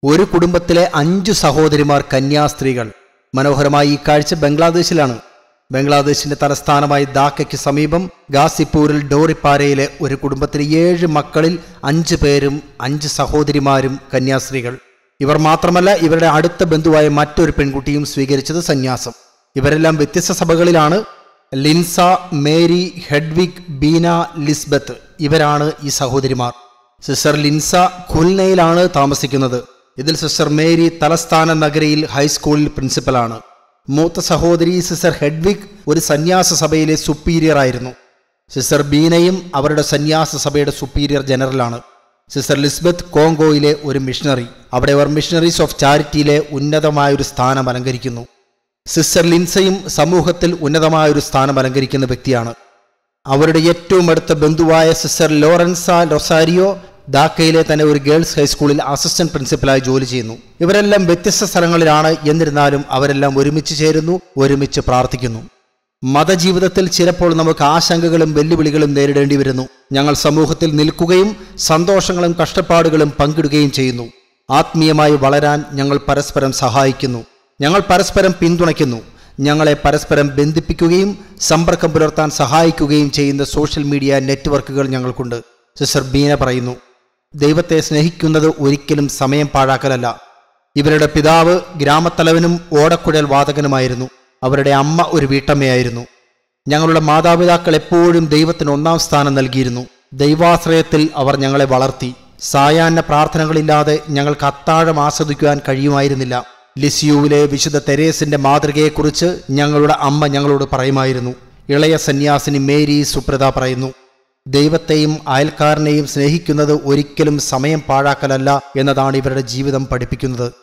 ഒരു കുടുംബത്തിലെ അഞ്ചു സഹോദരിമാർ കന്യാസ്ത്രീകൾ മനോഹരമായ ഈ കാഴ്ച ബംഗ്ലാദേശിലാണ് ബംഗ്ലാദേശിന്റെ തലസ്ഥാനമായ ധാക്കയ്ക്ക് സമീപം ഗാസിപ്പൂരിൽ ഡോറിപ്പാരയിലെ ഒരു കുടുംബത്തിലെ ഏഴ് മക്കളിൽ അഞ്ച് പേരും അഞ്ച് സഹോദരിമാരും കന്യാസ്ത്രീകൾ ഇവർ മാത്രമല്ല ഇവരുടെ അടുത്ത ബന്ധുവായ മറ്റൊരു പെൺകുട്ടിയും സ്വീകരിച്ചത് സന്യാസം ഇവരെല്ലാം വ്യത്യസ്ത സഭകളിലാണ് Linsa Mary Hedwig Beena Lisbeth ഇവരാണ് ഈ സഹോദരിമാർ സിസ്റ്റർ ലിൻസ ഖുൽനയിലാണ് താമസിക്കുന്നത് ഇതിൽ സിസ്റ്റർ മേരി തലസ്ഥാന നഗരിയിൽ ഹൈസ്കൂളിൽ പ്രിൻസിപ്പലാണ് മൂത്ത സഹോദരി സിസ്റ്റർ ഹെഡ്വിഗ് ഒരു സന്യാസ സഭയിലെ സുപ്പീരിയർ ആയിരുന്നു സിസ്റ്റർ ബീനയും അവരുടെ സന്യാസ സഭയുടെ സുപ്പീരിയർ ജനറലാണ് സിസ്റ്റർ ലിസ്ബത്ത് കോങ്കോയിലെ ഒരു മിഷണറി അവിടെ അവർ മിഷണറീസ് ഓഫ് ചാരിറ്റിയിലെ ഉന്നതമായൊരു സ്ഥാനം അലങ്കരിക്കുന്നു സിസ്റ്റർ ലിൻസയും സമൂഹത്തിൽ ഉന്നതമായ ഒരു സ്ഥാനം അലങ്കരിക്കുന്ന വ്യക്തിയാണ് അവരുടെ ഏറ്റവും അടുത്ത ബന്ധുവായ സിസ്റ്റർ ലോറൻസ റൊസാരിയോ ധാക്കയിലെ തന്നെ ഒരു ഗേൾസ് ഹൈസ്കൂളിൽ അസിസ്റ്റന്റ് പ്രിൻസിപ്പലായി ജോലി ചെയ്യുന്നു ഇവരെല്ലാം വ്യത്യസ്ത സ്ഥലങ്ങളിലാണ് എന്നിരുന്നാലും അവരെല്ലാം ഒരുമിച്ച് ചേരുന്നു ഒരുമിച്ച് പ്രാർത്ഥിക്കുന്നു മതജീവിതത്തിൽ ചിലപ്പോൾ നമുക്ക് ആശങ്കകളും വെല്ലുവിളികളും നേരിടേണ്ടി വരുന്നു ഞങ്ങൾ സമൂഹത്തിൽ നിൽക്കുകയും സന്തോഷങ്ങളും കഷ്ടപ്പാടുകളും പങ്കിടുകയും ചെയ്യുന്നു ആത്മീയമായി വളരാൻ ഞങ്ങൾ പരസ്പരം സഹായിക്കുന്നു ഞങ്ങൾ പരസ്പരം പിന്തുണയ്ക്കുന്നു ഞങ്ങളെ പരസ്പരം ബന്ധിപ്പിക്കുകയും സമ്പർക്കം പുലർത്താൻ സഹായിക്കുകയും ചെയ്യുന്ന സോഷ്യൽ മീഡിയ നെറ്റ്വർക്കുകൾ ഞങ്ങൾക്കുണ്ട് സിസ്റ്റർ ബീന പറയുന്നു ദൈവത്തെ സ്നേഹിക്കുന്നത് ഒരിക്കലും സമയം പാഴാക്കലല്ല ഇവരുടെ പിതാവ് ഗ്രാമത്തലവനും ഓടക്കുഴൽ വാതകനുമായിരുന്നു അവരുടെ അമ്മ ഒരു വീട്ടമ്മയായിരുന്നു ഞങ്ങളുടെ മാതാപിതാക്കൾ എപ്പോഴും ദൈവത്തിന് ഒന്നാം സ്ഥാനം നൽകിയിരുന്നു ദൈവാശ്രയത്തിൽ അവർ ഞങ്ങളെ വളർത്തി സായാഹ്ന പ്രാർത്ഥനകളില്ലാതെ ഞങ്ങൾക്ക് അത്താഴം ആസ്വദിക്കുവാൻ കഴിയുമായിരുന്നില്ല ലിസിയുവിലെ വിശുദ്ധ തെരേസിന്റെ മാതൃകയെക്കുറിച്ച് ഞങ്ങളുടെ അമ്മ ഞങ്ങളോട് പറയുമായിരുന്നു ഇളയ സന്യാസിനി മേരി സുപ്രത പറയുന്നു ദൈവത്തെയും അയൽക്കാരനെയും സ്നേഹിക്കുന്നത് ഒരിക്കലും സമയം പാഴാക്കലല്ല എന്നതാണ് ഇവരുടെ ജീവിതം പഠിപ്പിക്കുന്നത്